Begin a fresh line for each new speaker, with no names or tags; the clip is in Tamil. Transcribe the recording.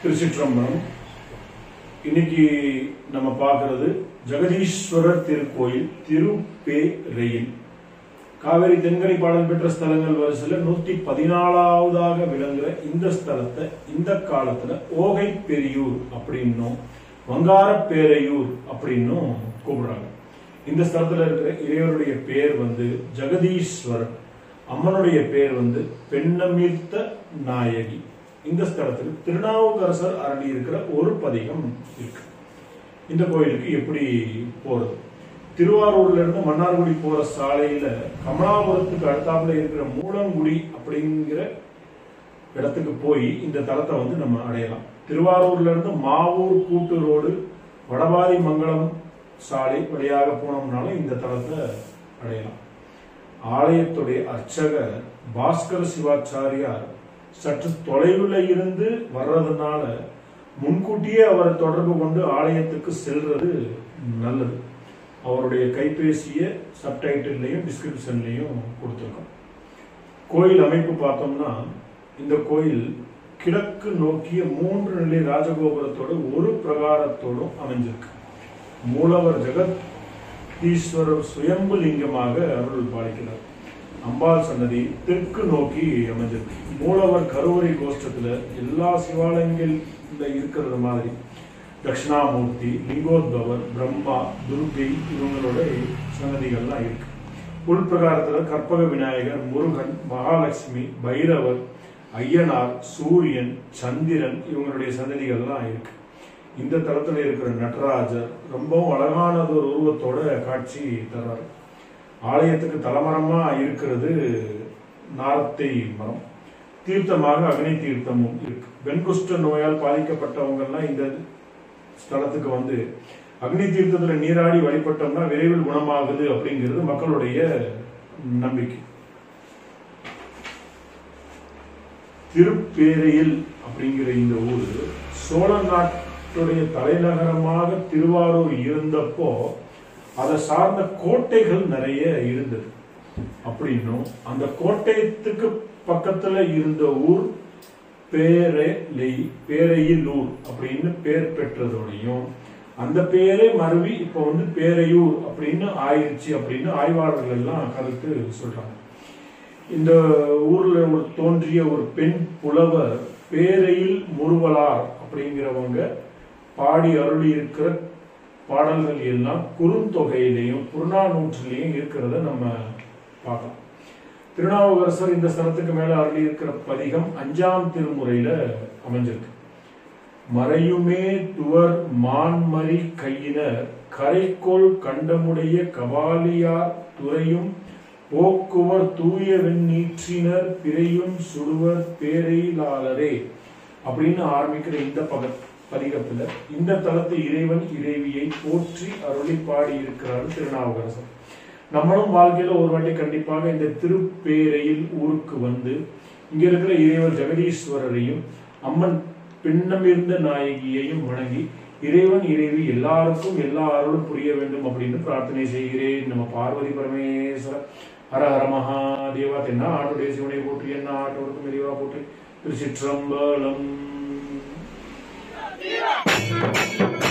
திருச்சிற்றம்பலம் இன்னைக்கு நம்ம பார்க்கிறது ஜெகதீஸ்வரர் திருக்கோயில் திருப்பேரையில் காவேரி தென்கரை பாடல் பெற்ற ஸ்தலங்கள் வரிசையில் நூத்தி பதினாலாவதாக விளங்குற இந்த ஸ்தலத்தை இந்த காலத்துல ஓகை பெரியூர் அப்படின்னும் வங்கார பேரையூர் அப்படின்னும் கூப்பிடுறாங்க இந்த ஸ்தலத்துல இருக்கிற இறைவருடைய பேர் வந்து ஜெகதீஸ்வரர் அம்மனுடைய பேர் வந்து பெண்ணமீர்த்த நாயகி இந்த ஸ்தலத்தில் திருநாவுக்கரசர் அருளி இருக்கிற ஒரு பதிகம் இருக்கு இந்த கோயிலுக்கு எப்படி போறது திருவாரூர்ல இருந்து மன்னார்குடி போற சாலையில கமலாபுரத்துக்கு அடுத்தாப்புல இருக்கிற மூலங்குடி அப்படிங்கிற இடத்துக்கு போய் இந்த தலத்தை வந்து நம்ம அடையலாம் திருவாரூர்ல இருந்து மாவூர் கூட்டு ரோடு வடபாதி மங்கலம் சாலை வழியாக போனோம்னாலும் இந்த தலத்தை அடையலாம் ஆலயத்துடைய அர்ச்சகர் பாஸ்கர சிவாச்சாரியார் சற்று தொலைவில் இருந்து வர்றதுனால முன்கூட்டியே அவர் தொடர்பு கொண்டு ஆலயத்துக்கு செல்றது நல்லது அவருடைய கைபேசியை சப்டைட்டில்லையும் டிஸ்கிரிப்ஷன்லையும் கொடுத்துருக்கோம் கோயில் அமைப்பு பார்த்தோம்னா இந்த கோயில் கிழக்கு நோக்கிய மூன்று நிலை ராஜகோபுரத்தோட ஒரு பிரகாரத்தோடும் அமைஞ்சிருக்கு மூலவர் ஜெகதீஸ்வரர் சுயம்பு லிங்கமாக அருள் பாலிக்கிறார் அம்பாள் சன்னதி தெற்கு நோக்கி அமைஞ்சிருக்கு மூலவர் கருவறை கோஷ்டத்துல எல்லா சிவாலயங்கள்ல இருக்கிறது மாதிரி தட்சிணாமூர்த்தி லிங்கோத்பவர் பிரம்மா துர்கை இவங்களோட சன்னதிகள்லாம் இருக்கு உள் பிரகாரத்துல கற்பக விநாயகர் முருகன் மகாலட்சுமி பைரவர் ஐயனார் சூரியன் சந்திரன் இவங்களுடைய சன்னதிகள்லாம் இருக்கு இந்த தளத்துல இருக்கிற நடராஜர் ரொம்பவும் அழகானது ஒரு உருவத்தோட காட்சி தர்றாரு ஆலயத்துக்கு தலமரமா இருக்கிறது நாரத்தை மரம் தீர்த்தமாக அக்னி தீர்த்தமும் இருக்கு வெண்குஷ்ட நோயால் பாதிக்கப்பட்டவங்க எல்லாம் இந்த ஸ்தலத்துக்கு வந்து அக்னி தீர்த்தத்துல நீராடி வழிபட்டோம்னா விரைவில் குணமாகுது அப்படிங்கிறது மக்களுடைய நம்பிக்கை திருப்பேரையில் அப்படிங்கிற இந்த ஊர் சோழ நாட்டுடைய தலைநகரமாக திருவாரூர் இருந்தப்போ அதை சார்ந்த கோட்டைகள் நிறைய இருந்தது அப்படின்னும் அந்த கோட்டையத்துக்கு பக்கத்துல இருந்த ஊர் பேரலை பேரையிலூர் அப்படின்னு பேர் பெற்றதோடையும் அந்த பேரே மருவி இப்ப வந்து பேரையூர் அப்படின்னு ஆயிருச்சு அப்படின்னு ஆய்வாளர்கள் எல்லாம் கருத்து சொல்றாங்க இந்த ஊர்ல ஒரு தோன்றிய ஒரு பெண் புலவர் பேரையில் முருவலார் அப்படிங்கிறவங்க பாடி அருளி இருக்கிற பாடல்கள் எல்லாம் குறுந்தொகையிலையும் புறநானூற்றிலையும் இருக்கிறத நம்ம பார்க்கலாம் திருநாவுக்கரசர் இந்த ஸ்தலத்துக்கு மேல அருளி இருக்கிற பதிகம் அஞ்சாம் திருமுறையில அமைஞ்சிருக்கு மறையுமே துவர் மான்மரி கையினர் கரைக்கோள் கண்டமுடைய கபாலியார் துறையும் போக்குவர் தூய வெண்ணீற்றினர் பிறையும் சுடுவர் பேரையிலாளரே அப்படின்னு ஆரம்பிக்கிற இந்த பக பதிகத்துல இந்த தலத்து இறைவன் இறைவியை போற்றி அருளி பாடி இருக்கிறார் திருநாவுக்கரசர் நம்மளும் வாழ்க்கையில ஒரு வாட்டி கண்டிப்பாக இந்த திருப்பேரையில் ஊருக்கு வந்து இங்க இருக்கிற இறைவர் ஜெகதீஸ்வரரையும் அம்மன் பின்னமிருந்த நாயகியையும் வணங்கி இறைவன் இறைவி எல்லாருக்கும் எல்லா அருளும் புரிய வேண்டும் அப்படின்னு பிரார்த்தனை செய்கிறேன் நம்ம பார்வதி பரமேஸ்வர ஹர ஹர மகாதேவா தென்னா ஆட்டுடைய சிவனை போற்றி என்ன ஆட்டோருக்கும் இறைவா போற்றி திருச்சிற்றம்பலம்